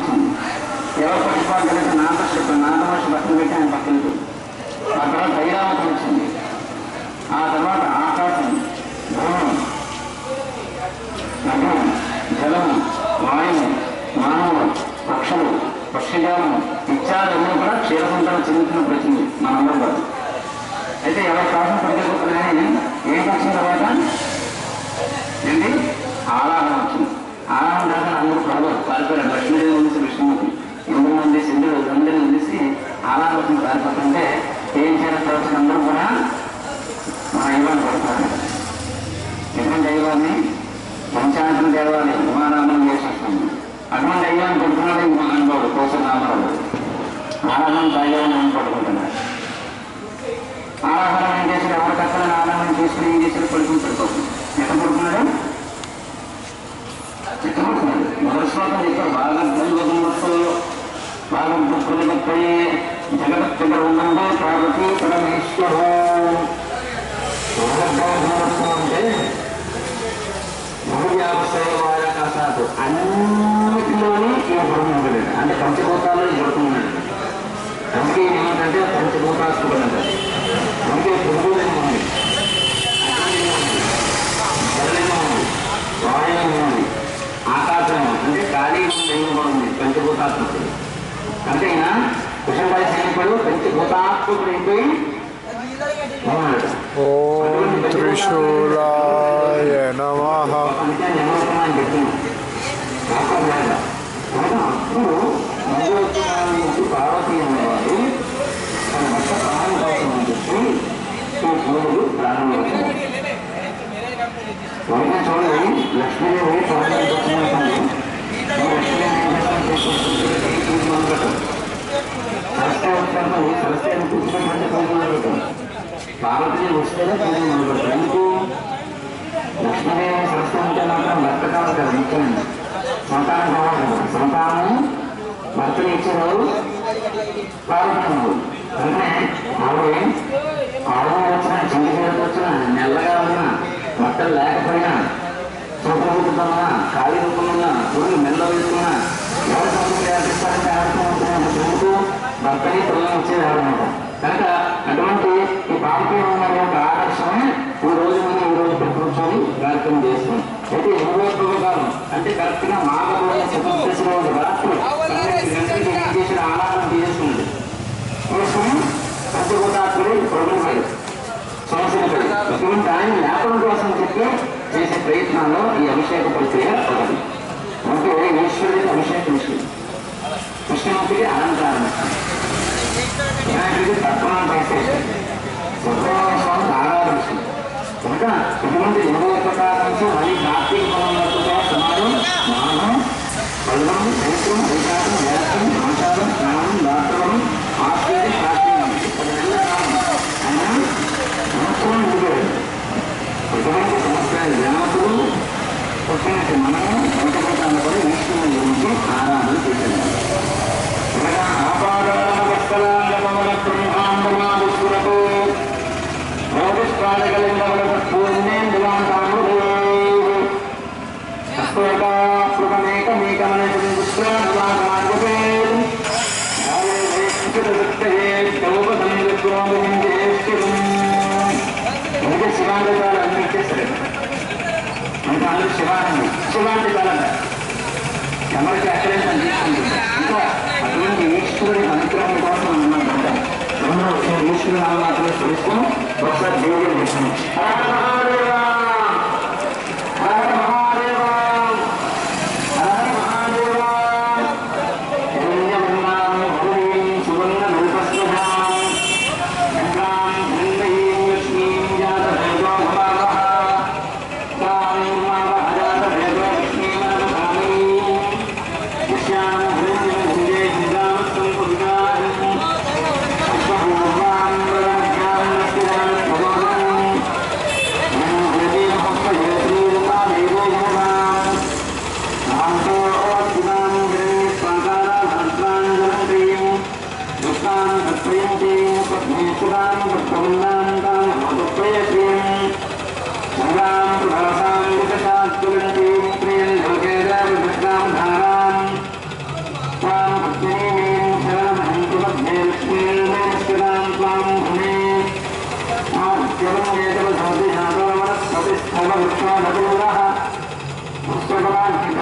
వచ్చింది ఎవరు పట్టుకోవాలంటే నాతో చెప్పాను నాతో వచ్చి పక్కన పెట్టి ఆయన పక్కన పెట్టి ఆ తర్వాత ఐరావతం వచ్చింది ఆ తర్వాత ఆకాశం భూమి నగరం జలము వాయువు మానవులు పక్షులు పక్షిజాలము ఇత్యాదులన్నీ కూడా క్షీరసంతానం చెందుతున్న ప్రతిని మనందరం కూడా అయితే ఎవరి కోసం పడిపోతుంది కానీ ఏం వచ్చిన తర్వాత ఏంటి ఆలాహం వచ్చింది ఆలాహం దాకా అందరూ పడవ పారిపోయారు లక్ష్మీదేవి ఉంది విష్ణుమూర్తి ఇంద్రుడు ఉంది సింధుడు అందరిని వదిలేసి ఆలాహం వచ్చిన పారిపోతుంటే ఏం చేయడం తర్వాత అందరూ కూడా మన దైవాన్ని పడతారు ఎటువంటి దైవాన్ని పంచాయతం దేవాన్ని ఉమానామం చేసేస్తాము అటువంటి దైవాన్ని పడుతున్నాడు ఈ మహానుభావుడు కోసం రామారావు ఆరాధన దైవాన్ని పడుకుంటున్నాడు ఆహారం ఏం చేశాడు ఎవరి కష్టాలను ఆహారం చేసుకుని ఏం చేశాడు పడుకుంటాడు పాపం ఎక్కడ పడుకున్నాడు ఎక్కడ పడుకున్నాడు మొదటి శ్లోకం చెప్పారు బాగా గంగతో బాగా దుఃఖులపై జగత్తుగా ఉందంటే పార్వతీ పరమేశ్వరు అంటే భూవ్యావసాయ కసాదు అన్నిటిలోని ఈ గుణం ఉండలేదు అంటే పంచభూతాల్లో ఈ గుణం ఉన్నాడు అందుకే ఏమిటంటే పంచభూతాత్మకుడు అంటారు అందుకే భూగోళం ఉంది జలలింగం ఉంది వాయువు ఉంది ఆకాశం అంటే ఖాళీ దైవం కూడా ఉంది పంచభూతాత్మకుడు అంటే ఈయన కుషంబాయి సైనికుడు పంచభూతాత్మకుడు అయిపోయి ఉన్నాడు ఓం త్రిశూలాయ నమః అందుకే నిమోత్సవాన్ని పెట్టింది శాస్త్రం లేదు కనుక అప్పుడు నియోజకవర్గం నుంచి పార్వతీ అనేవారు తన భర్త ప్రాణం కోసం అని చెప్పి ఈ పూజలు ప్రారంభించారు వెంటనే చూడండి లక్ష్మీదేవి ప్రాణం వచ్చినప్పుడు సరస్వతి ఉత్పన్నం సరస్వతిని కూర్చున్నటువంటి పూజ మొదలుపెట్టాం పార్వతీ వస్తేనే పూజ మొదలుపెట్టాం ఎందుకు లక్ష్మీదేవి సరస్వతి ఉంటే మాత్రం భర్త కావాలి కదా ముఖ్యమైనది సంతానం కావాలి కదా సంతానం భర్తని ఇచ్చేవారు పాల్గొన్నారు అంటే ఆవిడ ఆవిడ వచ్చిన చింత చేతికి వచ్చిన నెల్లగా ఉన్నా బట్టలు లేకపోయినా చూపబుతున్నా ఖాళీ రూపంలో పురుగు మెల్ల వేసుకున్నా ఎవరు సంతకం చేస్తారంటే ఆడుతున్న ఎందుకు భర్తని పిల్లలు వచ్చేది అనమాట కనుక అటువంటి ఈ భారతీయ యొక్క ఆకర్షణ ఈ రోజు మనం ఈ రోజు ఇక్కడ కూర్చొని కార్యక్రమం చేస్తాం అయితే ఇరవై ప్రకారం అంటే కరెక్ట్ గా మాఘంలో చతుర్దశి రోజు రాత్రి పన్నెండు గంటలకి ఏం చేసిన ఆహారం తీసేస్తుంది తీసుకుని పంచభూతాత్ముడు ప్రభుత్వాలు సంవత్సరం ఇటువంటి ఆయన జ్ఞాపకం కోసం చెప్పి చేసే ప్రయత్నాల్లో ఈ అభిషేక ప్రక్రియ ఒకటి అంటే ఈశ్వరుడికి అభిషేకం ఇస్తుంది కృష్ణమూర్తికి అలంకారం వినాయకుడికి తత్వాన్ని పరిశీలి సుబ్రహ్మణ్య స్వామికి ఆరాధన ఇస్తుంది కనుక ఇటువంటి ఇరవై ప్రకారం నుంచి మళ్ళీ కార్తీక పదం వరకు కూడా సుమారు మానం పల్లం చైత్రం వైశాఖం వేసం ఆషాఢం స్నానం దాత్రం ఆశ్చర్య కార్తీకం పది నెలల కాలం ఆయన సంవత్సరం ఉండిపోయాడు ఎటువంటి సంవత్సరాలు జ్ఞాపకులు పుట్టినట్టు మనము వెంకటపట్టాన్ని కూడా ఈశ్వరుని గురించి ఆరాధన చేశారు అనగా ఆపాదాన వస్త్రాంగమన బ్రహ్మాండమాదుసురకు భోగిష్టాలగలిందముల పూర్ణేందులాంతాము అందుకే శివాంగాలు అన్ని ఇచ్చేస్తారు అంటే అందరూ శివానండి శివాంగాలంట ఎవరికి అక్కడే పనిచేస్తుంది ఇంకా అటువంటి ఈశ్వరుడి అనుగ్రహం కోసం మనం ఉన్నాం రెండో విషయం ఈశ్వరుడు నామాత్రమే తెలుసుకుని ఒకసారి దేవుడు చేస్తున్నాం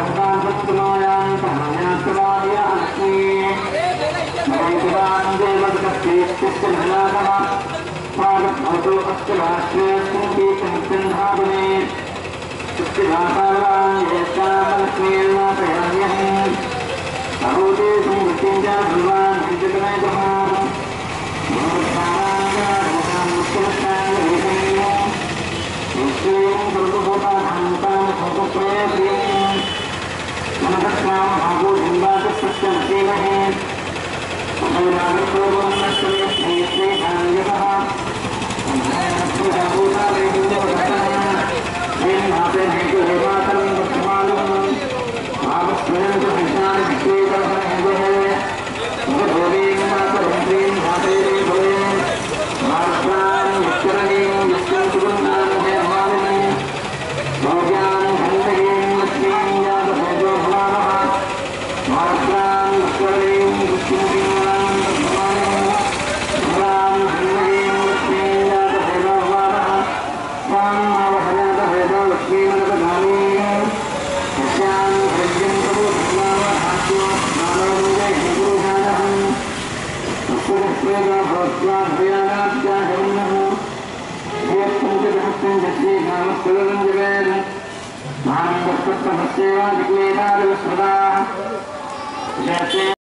Mahan